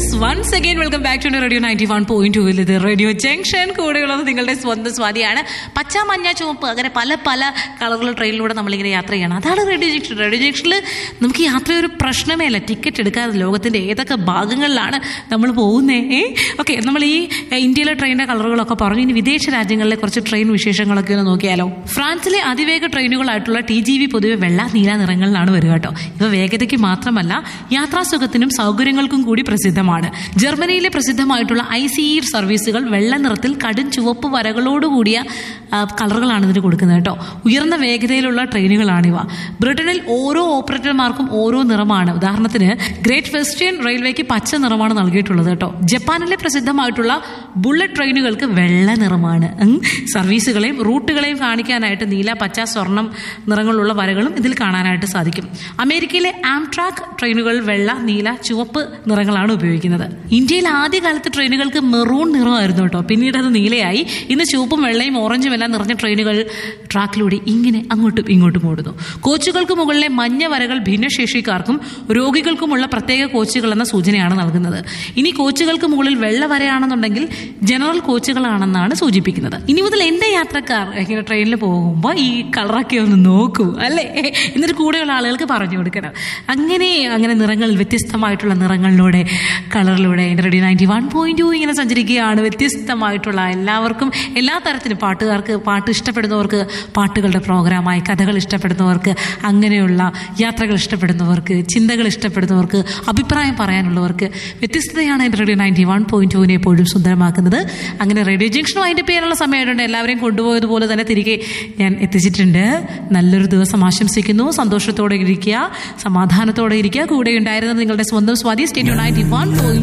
Yes once again welcome back to radio ninety one point two ഇത് radio junction കൂടെയുള്ളത് നിങ്ങളുടെ സ്വന്തം സ്വാതിയാണ് പച്ച മഞ്ഞ ചുവപ്പ് അങ്ങനെ പല പല കളറുള്ള ട്രെയിനിലൂടെ നമ്മളിങ്ങനെ യാത്ര ചെയ്യണം അതാണ് റേഡിയോ ജംഗ്ഷൻ റേഡിയോ ജംഗ്ഷനിൽ നമുക്ക് യാത്ര ഒരു പ്രശ്നമേ അല്ല ടിക്കറ്റ് എടുക്കാതെ ലോകത്തിന്റെ ഏതൊക്കെ ഭാഗങ്ങളിലാണ് നമ്മൾ പോകുന്നേ ഏ ഓക്കെ നമ്മൾ ഈ എ, ഇന്ത്യയിലെ ട്രെയിനിന്റെ കളറുകളൊക്കെ പറഞ്ഞു ഇനി വിദേശ രാജ്യങ്ങളിലെ കുറച്ച് ട്രെയിൻ വിശേഷങ്ങളൊക്കെ ഒന്ന് നോക്കിയാലോ ഫ്രാൻസിലെ അതിവേഗ ട്രെയിനുകളായിട്ടുള്ള ടി ജി വി പൊതുവെ വെള്ള നീല നിറങ്ങളിലാണ് വരിക കേട്ടോ ഇവ വേഗതയ്ക്ക് മാത്രമല്ല യാത്രാസുഖത്തിനും സൗകര്യങ്ങൾക്കും കൂടി പ്രസിദ്ധമാണ് ജർമ്മനിയിലെ പ്രസിദ്ധമായിട്ടുള്ള ഐ സി ഇ സർവീസുകൾ വെള്ള നിറത്തിൽ കടും ചുവപ്പ് വരകളോടുകൂടിയ ആ, കളറുകളാണ് ഇതിന് കൊടുക്കുന്നത് കേട്ടോ ഉയർന്ന വേഗതയിലുള്ള ട്രെയിനുകളാണിവ ബ്രിട്ടനിൽ ഓരോ ഓപ്പറേറ്റർമാർക്കും ഓരോ നിറമാണ് ഉദാഹരണത്തിന് ഗ്രേറ്റ് വെസ്റ്റേൺ റെയിൽവേക്ക് പച്ച നിറമാണ് നൽകിയിട്ടുള്ളത് കേട്ടോ ജപ്പാനിലെ പ്രസിദ്ധമായിട്ടുള്ള ബുള്ളറ്റ് ട്രെയിനുകൾക്ക് വെള്ള നിറമാണ് ഉം. സർവീസുകളെയും റൂട്ടുകളെയും കാണിക്കാനായിട്ട് നീല പച്ച സ്വർണം നിറങ്ങളുള്ള വരകളും ഇതിൽ കാണാനായിട്ട് സാധിക്കും അമേരിക്കയിലെ ആംട്രാക്ക് ട്രെയിനുകൾ വെള്ള നീല ചുവപ്പ് നിറങ്ങളാണ് ഉപയോഗിക്കുന്നത് ഇന്ത്യയിൽ ആദ്യകാലത്ത് ട്രെയിനുകൾക്ക് മെറൂൺ നിറമായിരുന്നു കേട്ടോ പിന്നീട് അത് നീലയായി ഇന്ന് ചുവപ്പും വെള്ളയും ഓറഞ്ചും എല്ലാം നിറഞ്ഞ ട്രെയിനുകൾ ട്രാക്കിലൂടെ ഇങ്ങനെ അങ്ങോട്ടും ഇങ്ങോട്ടും ഓടുന്നു കോച്ചുകൾക്ക് മുകളിലെ മഞ്ഞ വരകൾ ഭിന്നശേഷിക്കാർക്കും രോഗികൾക്കുമുള്ള പ്രത്യേക കോച്ചുകൾ എന്ന സൂചനയാണ് നൽകുന്നത് ഇനി കോച്ചുകൾക്ക് മുകളിൽ വെള്ള വരയാണെന്നുണ്ടെങ്കിൽ ജനറൽ കോച്ചുകളാണെന്നാണ് സൂചിപ്പിക്കുന്നത് ഇനി മുതൽ എൻ്റെ യാത്രക്കാർ ഇങ്ങനെ ട്രെയിനിൽ പോകുമ്പോൾ ഈ കളറൊക്കെ ഒന്ന് നോക്കൂ അല്ലേ എന്നിട്ട് കൂടെയുള്ള ആളുകൾക്ക് പറഞ്ഞു കൊടുക്കണം അങ്ങനെ അങ്ങനെ നിറങ്ങൾ വ്യത്യസ്തമായിട്ടുള്ള നിറങ്ങളിലൂടെ കളറിലൂടെ എൻ്റെ radio ninety one point two ഇങ്ങനെ സഞ്ചരിക്കുകയാണ് വ്യത്യസ്തമായിട്ടുള്ള എല്ലാവർക്കും എല്ലാ തരത്തിലും പാട്ടുകാർക്ക് പാട്ട് ഇഷ്ടപ്പെടുന്നവർക്ക് പാട്ടുകളുടെ പ്രോഗ്രാമായി കഥകൾ ഇഷ്ടപ്പെടുന്നവർക്ക് അങ്ങനെയുള്ള യാത്രകൾ ഇഷ്ടപ്പെടുന്നവർക്ക് ചിന്തകൾ ഇഷ്ടപ്പെടുന്നവർക്ക് അഭിപ്രായം പറയാനുള്ളവർക്ക് വ്യത്യസ്തതയാണ് എൻ്റെ റേഡിയോ നയൻറ്റി വൺ പോയിന്റ് ടുവിനെ എപ്പോഴും സുന്ദരമാക്കുന്നത് അങ്ങനെ റേഡിയോ ജംഗ്ഷനും അതിൻ്റെ പേരുള്ള സമയമായിട്ടുണ്ട് എല്ലാവരെയും കൊണ്ടുപോയതുപോലെ തന്നെ തിരികെ ഞാൻ എത്തിച്ചിട്ടുണ്ട് നല്ലൊരു ദിവസം ആശംസിക്കുന്നു സന്തോഷത്തോടെ ഇരിക്കുക സമാധാനത്തോടെ ഇരിക്കുക കൂടെ ഉണ്ടായിരുന്നത് നിങ്ങളുടെ സ്വന്തം സ്വാതി സ്റ്റേറ്റ് നയൻറ്റി വൺ